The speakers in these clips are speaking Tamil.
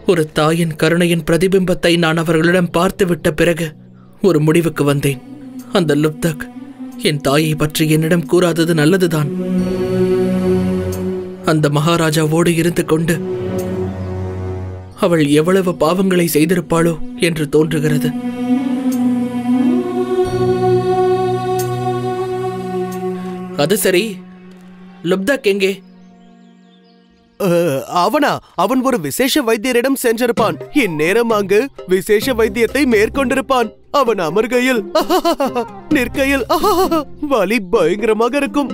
ஒரு தாயின் கருணையின் பிரதிபிம்பத்தை நான் அவர்களிடம் பார்த்துவிட்ட பிறகு ஒரு முடிவுக்கு வந்தேன் அந்த லுப்தக் என் தாயை பற்றி என்னிடம் கூறாதது நல்லதுதான் அந்த மகாராஜாவோடு இருந்து கொண்டு அவள் எவ்வளவு பாவங்களை செய்திருப்பாளோ என்று தோன்றுகிறது அது சரி லுப்தக் எங்கே அஹ், அவனா அவன் ஒரு விசேஷ வைத்தியரிடம் சென்றிருப்பான் இந்நேரம் அங்கு விசேஷ வைத்தியத்தை மேற்கொண்டிருப்பான் அவன் அமர்கையில் நிற்கையில் வலி பயங்கரமாக இருக்கும்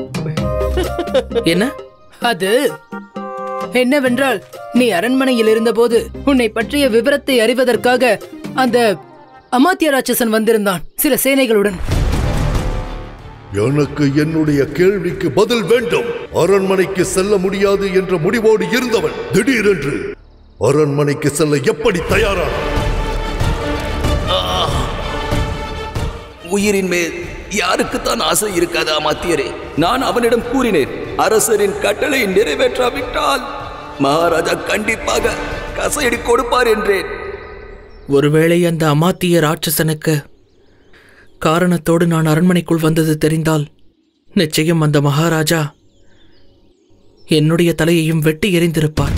என்ன அது என்னவென்றால் நீ அரண்மனையில் இருந்தபோது உன்னை பற்றிய விவரத்தை அறிவதற்காக அந்த அமாத்திய ராட்சசன் வந்திருந்தான் சில சேனைகளுடன் எனக்கு என்னுடைய கேள்விக்கு பதில் வேண்டும் அரண்மனைக்கு செல்ல முடியாது என்ற முடிவோடு இருந்தவன் திடீரென்று அரண்மனைக்கு செல்ல எப்படி தயாரான உயிரின் மேல் யாருக்குத்தான் ஆசை இருக்காது அமாத்தியரே நான் அவனிடம் கூறினேன் அரசரின் கட்டளை நிறைவேற்றாவிட்டால் மகாராஜா கண்டிப்பாக கசையடி கொடுப்பார் என்றேன் ஒருவேளை அந்த அமாத்திய ராட்சசனுக்கு காரணத்தோடு நான் அரண்மனைக்குள் வந்தது தெரிந்தால் நிச்சயம் அந்த மகாராஜா என்னுடைய தலையையும் வெட்டி எறிந்திருப்பார்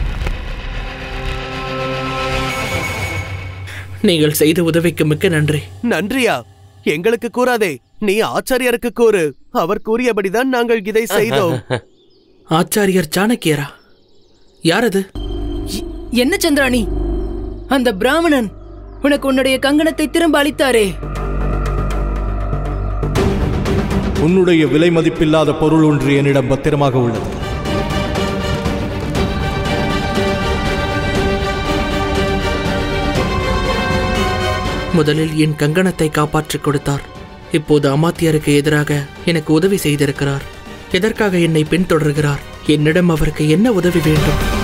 நீங்கள் செய்த உதவிக்கு மிக்க நன்றி நன்றியா எங்களுக்கு கூறாதே நீ ஆச்சாரியருக்கு கூறு அவர் கூறியபடிதான் நாங்கள் இதை செய்தோம் ஆச்சாரியர் சாணக்கியரா யார் அது என்ன சந்திராணி அந்த பிராமணன் உனக்கு உன்னுடைய கங்கணத்தை திரும்ப அளித்தாரே உன்னுடைய விலை மதிப்பில்லாத பொருள் ஒன்று என்னிடம் பத்திரமாக உள்ளது முதலில் என் கங்கணத்தை காப்பாற்றிக் கொடுத்தார் இப்போது அமாத்தியருக்கு எதிராக எனக்கு உதவி செய்திருக்கிறார் எதற்காக என்னை பின்தொடர்கிறார் என்னிடம் அவருக்கு என்ன உதவி வேண்டும்